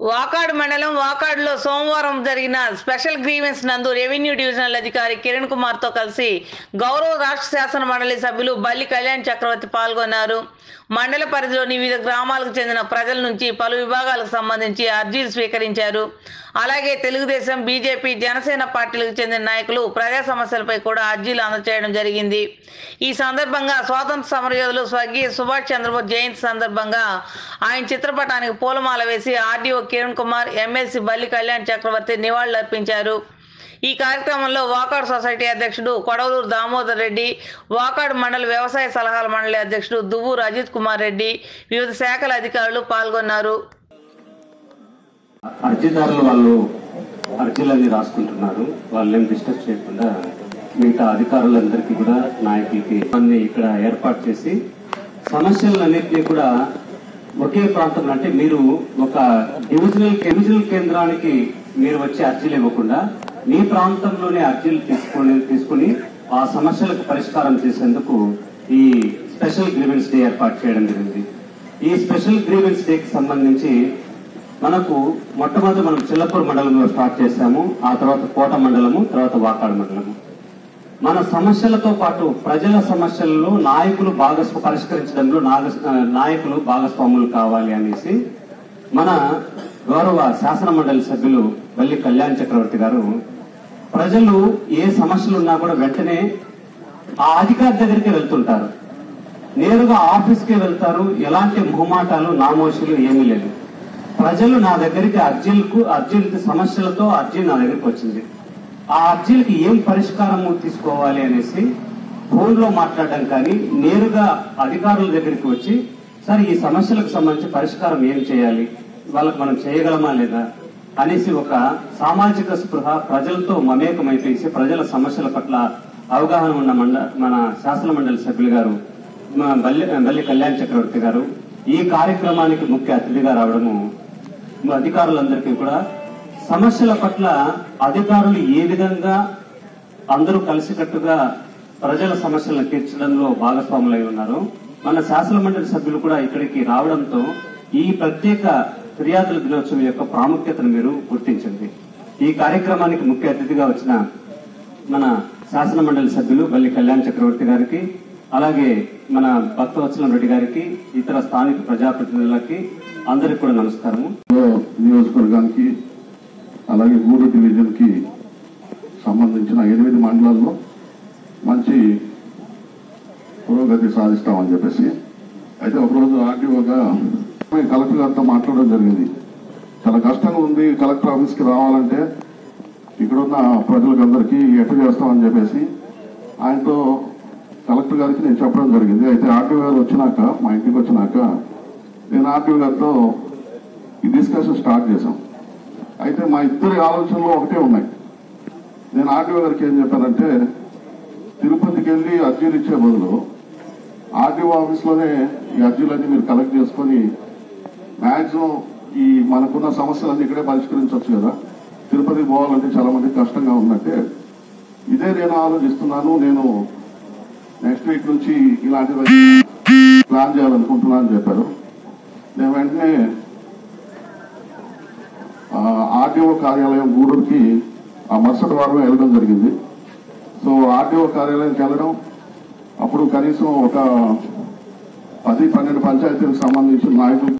వాకాడు మండలం వాకాడులో సోమవారం జరిగిన స్పెషల్ గ్రీవెన్స్ నందు రెవెన్యూ డివిజనల్ అధికారి కిరణ్ కుమార్ తో కలిసి గౌరవ రాష్ట్ర శాసన మండలి సభ్యులు బల్లి కళ్యాణ్ చక్రవర్తి పాల్గొన్నారు మండల పరిధిలోని వివిధ గ్రామాలకు చెందిన ప్రజల నుంచి పలు విభాగాలకు సంబంధించి అర్జీలు స్వీకరించారు అలాగే తెలుగుదేశం బీజేపీ జనసేన పార్టీలకు చెందిన నాయకులు ప్రజా సమస్యలపై కూడా అర్జీలు అందజేయడం జరిగింది ఈ సందర్భంగా స్వాతంత్ర సమరయోధులు స్వర్గీయ సుభాష్ చంద్రబోస్ జయంతి సందర్భంగా ఆయన చిత్రపటానికి పూలమాల వేసి ఆర్డీఓ కిరణ్ కుమార్ ఎమ్మెల్సీ బల్లి కళ్యాణ్ చక్రవర్తి నివాళులర్పించారు ఈ కార్యక్రమంలో వాకాడు సొసైటీ అధ్యక్షుడు కొడవలూరు దామోదర్ రెడ్డి వాకాడు మండల వ్యవసాయ సలహాల మండలి అధ్యక్షుడు దువ్వూరు అజిత్ కుమార్ రెడ్డి వివిధ శాఖల అధికారులు పాల్గొన్నారు అర్జీదారులు వాళ్ళు అర్జీలన్నీ రాసుకుంటున్నారు వాళ్ళేం డిస్టర్బ్ చేయకుండా మిగతా అధికారులందరికీ కూడా నాయకులకి అన్ని ఇక్కడ ఏర్పాటు చేసి సమస్యలన్నింటినీ కూడా ఒకే ప్రాంతంలో అంటే మీరు ఒక డివిజనల్ డివిజనల్ కేంద్రానికి మీరు వచ్చి అర్జీలు ఇవ్వకుండా మీ ప్రాంతంలోనే అర్జీలు తీసుకొని తీసుకుని ఆ సమస్యలకు పరిష్కారం చేసేందుకు ఈ స్పెషల్ గ్రీవెన్స్ డే ఏర్పాటు చేయడం జరిగింది ఈ స్పెషల్ గ్రీవెన్స్ డేకి సంబంధించి మనకు మొట్టమొదటి మనం చిల్లపూర్ మండలంలో స్టార్ట్ చేశాము ఆ తర్వాత కోట మండలము తర్వాత వాకాడు మండలము మన సమస్యలతో పాటు ప్రజల సమస్యలలో నాయకులు భాగస్వ పరిష్కరించడంలో నాగ- నాయకులు భాగస్వాములు కావాలి అనేసి మన గౌరవ శాసన మండలి సభ్యులు వల్లి కళ్యాణ్ చక్రవర్తి గారు ప్రజలు ఏ సమస్యలు ఉన్నా కూడా వెంటనే ఆ అధికారి దగ్గరికి వెళ్తుంటారు నేరుగా ఆఫీస్కి వెళ్తారు ఎలాంటి మొహమాటాలు నామోషులు ఏమీ లేదు ప్రజలు నా దగ్గరికి అర్జీలకు అర్జీలకి సమస్యలతో అర్జీ నా దగ్గరికి వచ్చింది ఆ అర్జీలకి ఏం పరిష్కారము తీసుకోవాలి అనేసి ఫోన్ లో మాట్లాడడం కానీ నేరుగా అధికారుల దగ్గరికి వచ్చి సార్ ఈ సమస్యలకు సంబంధించి పరిష్కారం ఏం చేయాలి వాళ్ళకి మనం చేయగలమా లేదా అనేసి ఒక సామాజిక స్పృహ ప్రజలతో మమేకమైపోయేసి ప్రజల సమస్యల పట్ల అవగాహన ఉన్న మండ మన శాసన మండలి సభ్యులు గారు మా బల్లి బల్లి కళ్యాణ్ చక్రవర్తి గారు ఈ కార్యక్రమానికి ముఖ్య అతిథిగా రావడము మా అధికారులందరికీ కూడా సమస్యల పట్ల అధికారులు ఏ విధంగా అందరూ కలిసికట్టుగా ప్రజల సమస్యలను తీర్చడంలో భాగస్వాములై ఉన్నారు మన శాసన మండలి సభ్యులు కూడా ఇక్కడికి రావడంతో ఈ ప్రత్యేక ఫిర్యాదుల దినోత్సవం యొక్క ప్రాముఖ్యతను మీరు గుర్తించండి ఈ కార్యక్రమానికి ముఖ్య అతిథిగా వచ్చిన మన శాసన మండలి సభ్యులు బల్లి కళ్యాణ్ చక్రవర్తి గారికి అలాగే మన భక్తవత్సలం రెడ్డి గారికి ఇతర స్థానిక ప్రజాప్రతినిధులకి అందరికి కూడా నమస్కారము నియోజకవర్గానికి అలాగే గూడు డివిజన్ కి సంబంధించిన ఎనిమిది మండలాల్లో మంచి పురోగతి సాధిస్తామని చెప్పేసి అయితే ఒకరోజు ఆర్డీఓగా మేము కలెక్టర్ గారితో మాట్లాడడం జరిగింది చాలా కష్టంగా ఉంది కలెక్టర్ ఆఫీస్కి రావాలంటే ఇక్కడున్న ప్రజలకందరికీ ఎట్లా చేస్తామని చెప్పేసి ఆయనతో కలెక్టర్ గారికి నేను చెప్పడం జరిగింది అయితే ఆర్టీఓ గారు వచ్చినాక మా ఇంటికి వచ్చినాక నేను ఆర్టీఓ గారితో ఈ డిస్కషన్ స్టార్ట్ చేశాం అయితే మా ఇద్దరి ఆలోచనలు ఒకటే ఉన్నాయి నేను ఆర్టీఓ గారికి ఏం చెప్పానంటే తిరుపతికి వెళ్ళి అర్జీలు ఇచ్చే బదులు ఆర్టీఓ ఆఫీస్లోనే ఈ అర్జీలన్నీ మీరు కలెక్ట్ చేసుకొని మాక్సిమం ఈ మనకున్న సమస్యలన్నీ ఇక్కడే పరిష్కరించవచ్చు కదా తిరుపతికి పోవాలంటే చాలా మందికి కష్టంగా ఉందంటే ఇదే నేను ఆలోచిస్తున్నాను నేను నెక్స్ట్ వీక్ నుంచి ఇలాంటివి ప్లాన్ చేయాలనుకుంటున్నాను అని చెప్పారు నేను వెంటనే ఆర్డీఓ కార్యాలయం గూడూరుకి ఆ మరుసటి వారమే వెళ్ళడం జరిగింది సో ఆర్డీఓ కార్యాలయానికి వెళ్ళడం అప్పుడు కనీసం ఒక పది పన్నెండు పంచాయతీలకు సంబంధించిన నాయకులు